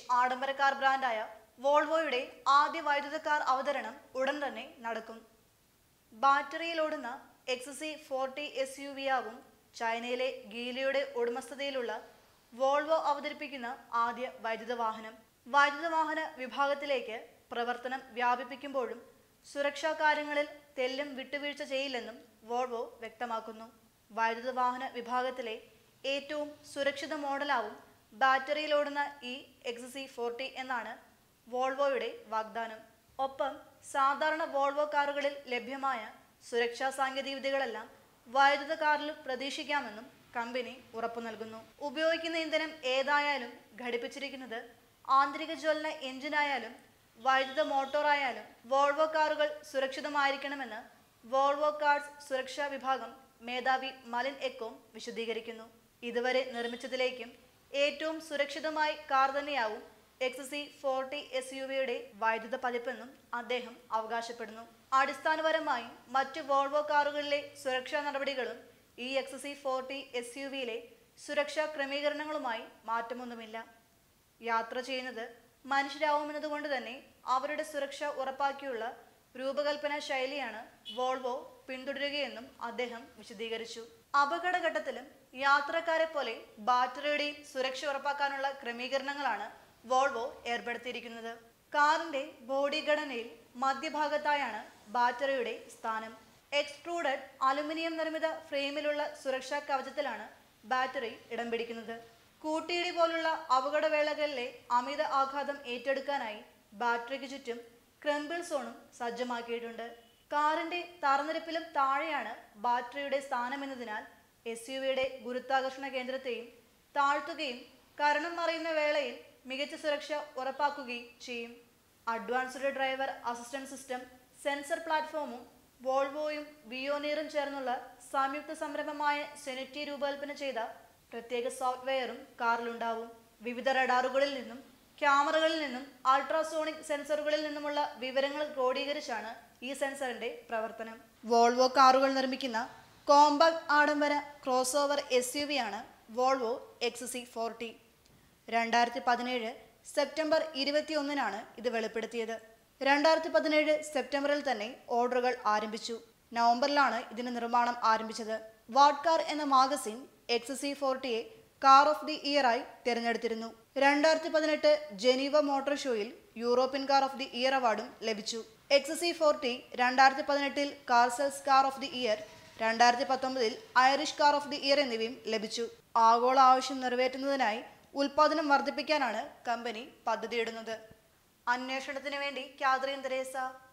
ആഡംബര കാർ ബ്രാൻഡായ വോൾവോയുടെ ആദ്യ വൈദ്യുത കാർ അവതരണം ഉടൻ തന്നെ നടക്കും ബാറ്ററിയിലോടുന്ന X C forty S U V ആവും ചൈനയിലെ ഗീലിയുടെ ഉടമസ്ഥതയിലുള്ള വോൾവോ അവതരിപ്പിക്കുന്ന ആദ്യ വൈദ്യുത വാഹനം വൈദ്യുത വാഹന വിഭാഗത്തിലേക്ക് പ്രവർത്തനം വ്യാപിപ്പിക്കുമ്പോഴും സുരക്ഷാ കാര്യങ്ങളിൽ തെല്ലും വിട്ടുവീഴ്ച ചെയ്യില്ലെന്നും വോൾവോ വ്യക്തമാക്കുന്നു വൈദ്യുത വാഹന വിഭാഗത്തിലെ ഏറ്റവും സുരക്ഷിത മോഡലാവും ബാറ്ററിയിലോടുന്ന ഈ എക്സ് സി ഫോർട്ടി എന്നാണ് വോൾവോയുടെ വാഗ്ദാനം ഒപ്പം സാധാരണ വോൾവോ കാറുകളിൽ ലഭ്യമായ സുരക്ഷാ സാങ്കേതികവിദ്യകളെല്ലാം വൈദ്യുത കാറിൽ പ്രതീക്ഷിക്കാമെന്നും കമ്പനി ഉറപ്പു നൽകുന്നു ഉപയോഗിക്കുന്ന ഇന്ധനം ഏതായാലും ഘടിപ്പിച്ചിരിക്കുന്നത് ആന്തരിക ജ്വലന എഞ്ചിനായാലും വൈദ്യുത മോട്ടോറായാലും വോൾവോ കാറുകൾ സുരക്ഷിതമായിരിക്കണമെന്ന് വോൾവോ കാർസ് സുരക്ഷാ വിഭാഗം മേധാവി മലിൻ എക്കോം വിശദീകരിക്കുന്നു ഇതുവരെ നിർമ്മിച്ചതിലേക്കും ഏറ്റവും സുരക്ഷിതമായി കാർ തന്നെയാവും X C forty S U വിയുടെ വൈദ്യുത പതിപ്പെന്നും അദ്ദേഹം അവകാശപ്പെടുന്നു അടിസ്ഥാനപരമായി മറ്റ് വോൾവോ കാറുകളിലെ സുരക്ഷാ നടപടികളും ഈ X C forty S U വിയിലെ സുരക്ഷാ ക്രമീകരണങ്ങളുമായി മാറ്റമൊന്നുമില്ല യാത്ര ചെയ്യുന്നത് മനുഷ്യരാവുമെന്നതുകൊണ്ട് തന്നെ അവരുടെ സുരക്ഷ ഉറപ്പാക്കിയുള്ള രൂപകൽപ്പന ശൈലിയാണ് വോൾവോ പിന്തുടരുകയെന്നും അദ്ദേഹം വിശദീകരിച്ചു അപകടഘട്ടത്തിലും യാത്രക്കാരെ പോലെ ബാറ്ററിയുടെയും സുരക്ഷ ഉറപ്പാക്കാനുള്ള ക്രമീകരണങ്ങളാണ് വോൾവോ ഏർപ്പെടുത്തിയിരിക്കുന്നത് കാറിന്റെ ബോഡി ഘടനയിൽ മധ്യഭാഗത്തായാണ് ബാറ്ററിയുടെ സ്ഥാനം എക്സ്ട്രൂഡഡ് അലുമിനിയം നിർമ്മിത ഫ്രെയിമിലുള്ള സുരക്ഷാ കവചത്തിലാണ് ബാറ്ററി ഇടം പിടിക്കുന്നത് കൂട്ടിയിടി പോലുള്ള അപകടവേളകളിലെ അമിത ആഘാതം ഏറ്റെടുക്കാനായി ബാറ്ററിക്ക് ചുറ്റും ക്രംബിൾ സോണും സജ്ജമാക്കിയിട്ടുണ്ട് കാറിന്റെ തറനിരപ്പിലും താഴെയാണ് ബാറ്ററിയുടെ സ്ഥാനമെന്നതിനാൽ എസ് യു വിയുടെ ഗുരുത്വാകർഷണ കേന്ദ്രത്തെയും താഴ്ത്തുകയും കരണം മറയുന്ന വേളയിൽ മികച്ച സുരക്ഷ ഉറപ്പാക്കുകയും ചെയ്യും advanced driver assistant system sensor പ്ലാറ്റ്ഫോമും വോൾവോയും വിയോനീറും ചേർന്നുള്ള സംയുക്ത സംരംഭമായ സെനറ്റി രൂപകൽപ്പന ചെയ്ത പ്രത്യേക സോഫ്റ്റ്വെയറും കാറിലുണ്ടാവും വിവിധ റഡാറുകളിൽ നിന്നും ക്യാമറകളിൽ നിന്നും അൾട്രാസോണിക് സെൻസറുകളിൽ നിന്നുമുള്ള വിവരങ്ങൾ ക്രോഡീകരിച്ചാണ് ഈ സെൻസറിന്റെ പ്രവർത്തനം വോൾവോ കാറുകൾ നിർമ്മിക്കുന്ന കോമ്പാക്ട് ആഡംബര crossover S U V ആണ് വോൾവോ എക്സ് സി ഫോർട്ടി രണ്ടായിരത്തി പതിനേഴ് സെപ്റ്റംബർ ഇരുപത്തിയൊന്നിനാണ് ഇത് വെളിപ്പെടുത്തിയത് രണ്ടായിരത്തി പതിനേഴ് സെപ്റ്റംബറിൽ തന്നെ ഓർഡറുകൾ ആരംഭിച്ചു നവംബറിലാണ് ഇതിന്റെ നിർമ്മാണം ആരംഭിച്ചത് വാട്ട് കാർ എന്ന മാഗസിൻ എക്സ് സി ഫോർട്ടിയെ കാർ ഓഫ് ദി ഇയർ ആയി തിരഞ്ഞെടുത്തിരുന്നു രണ്ടായിരത്തി പതിനെട്ട് ജനീവ മോട്ടോർ ഷോയിൽ European car of the year അവാർഡും ലഭിച്ചു എക്സ് സി ഫോർട്ടി രണ്ടായിരത്തി പതിനെട്ടിൽ Carsales car of the year രണ്ടായിരത്തി പത്തൊമ്പതിൽ Irish car of the year എന്നിവയും ലഭിച്ചു ആഗോള ആവശ്യം നിറവേറ്റുന്നതിനായി ഉൽപാദനം വർദ്ധിപ്പിക്കാനാണ് കമ്പനി പദ്ധതിയിടുന്നത് അന്വേഷണത്തിന് വേണ്ടി Catherine Tresa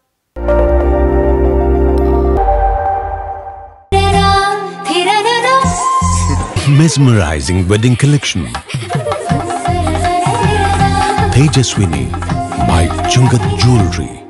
Mesmerizing wedding collection. Tejaswini by Chungat Jewelry.